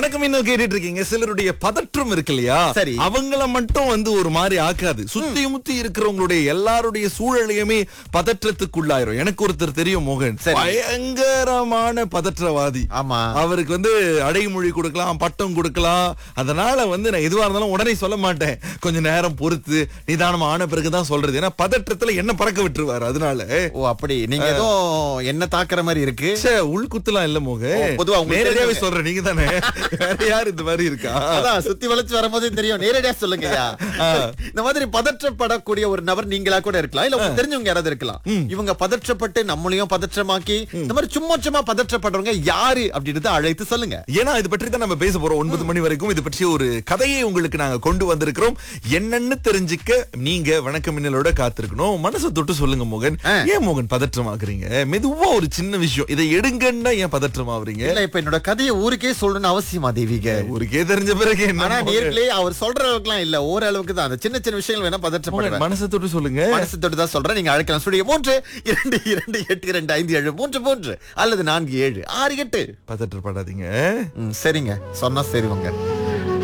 வணக்கம் இன்னும் கேட்டுட்டு இருக்கீங்க சிலருடைய பதற்றம் இருக்கு இல்லையா சரி. அவங்கள மட்டும் வந்து ஒரு மாதிரி ஆக்காது சுத்தி முத்தி இருக்கிறவங்களுடைய எல்லாருடைய சூழலையுமே பதற்றத்துக்குள்ளாயிரும் எனக்கு ஒருத்தர் தெரியும் மோகன் சரி. பயங்கரமான பதற்றவாதி ஆமா அவருக்கு வந்து அடைமொழி கொடுக்கலாம் பட்டம் கொடுக்கலாம் அதனால வந்து நான் எதுவா இருந்தாலும் உடனே சொல்ல மாட்டேன் கொஞ்ச நேரம் பொறுத்து நிதானமா ஆன பிறகுதான் சொல்றது ஏன்னா பதற்றத்துல என்ன பறக்க விட்டுருவாரு அதனால ஓ அப்படி நீங்க ஏதோ என்ன தாக்குற மாதிரி இருக்கு ச்சே, உள்குத்துலாம் இல்ல மோக ஓ, பொதுவா உங்களுக்கு நேரடியாவே தெரிஞ்சவங்க. சொல்றேன் நீங்க தானே வேற யார் இந்த மாதிரி இருக்கா அதான் சுத்தி வளைச்சு வரும்போது தெரியும் நேரடியா சொல்லுங்கய்யா இந்த மாதிரி பதற்றப்படக்கூடிய ஒரு நபர் நீங்களா கூட இருக்கலாம் இல்ல உங்களுக்கு தெரிஞ்சவங்க யாராவது இருக்கலாம் இவங்க பதற்றப்பட்டு நம்மளையும் பதற்றமாக்கி இந்த மாதிரி சும்மா சும்மா பதற்றப்படுறவங்க யாரு அப்படின்றத அழைத்து சொல்லுங்க ஏன்னா இது பற்றி தான் நம்ம பேச போறோம் ஒன்பது மணி வரைக்கும் இது பற்றிய ஒரு கதையை உங்களுக்கு நாங்க கொண்டு வந்திருக்கிறோம் என்னன்னு தெரிஞ்சுக்க நீங்க வணக்க மின்னலோட காத்திருக்கணும் மனசை தொட்டு சொல்லுங்க மோகன் ஆ. ஏன் மோகன் பதற்றமாக்குறீங்க மெதுவா ஒரு சின்ன விஷயம் இதை எடுங்கன்னா ஏன் பதற்றமாவறீங்க இல்ல இப்ப என்னோட கதையை ஊருக்கே சொல்லணும்னு அவசியமா தேவிக ஊருக்கே தெரிஞ்ச பிறகு என்ன ஆனா மோகன்? நேர்களே அவர் சொல்ற அளவுக்குலாம் இல்ல ஓரளவுக்கு தான் அந்த சின்ன சின்ன விஷயங்கள் வேணா மோகன், பதற்றப்படுவேன் மனசை தொட்டு சொல்லுங்க மனசு தொட்டு தான் சொல்றேன் நீங்க அழைக்கலாம் ஸ்டுடியோ மூன்று இரண்டு இரண்டு எட்டு இரண்டு ஐந்து ஏழு மூன்று மூன்று அல்லது நான்கு ஏழு ஆறு எட்டு பதற்றப்படாதீங்க ம், சரிங்க சொன்னா சரி உங்க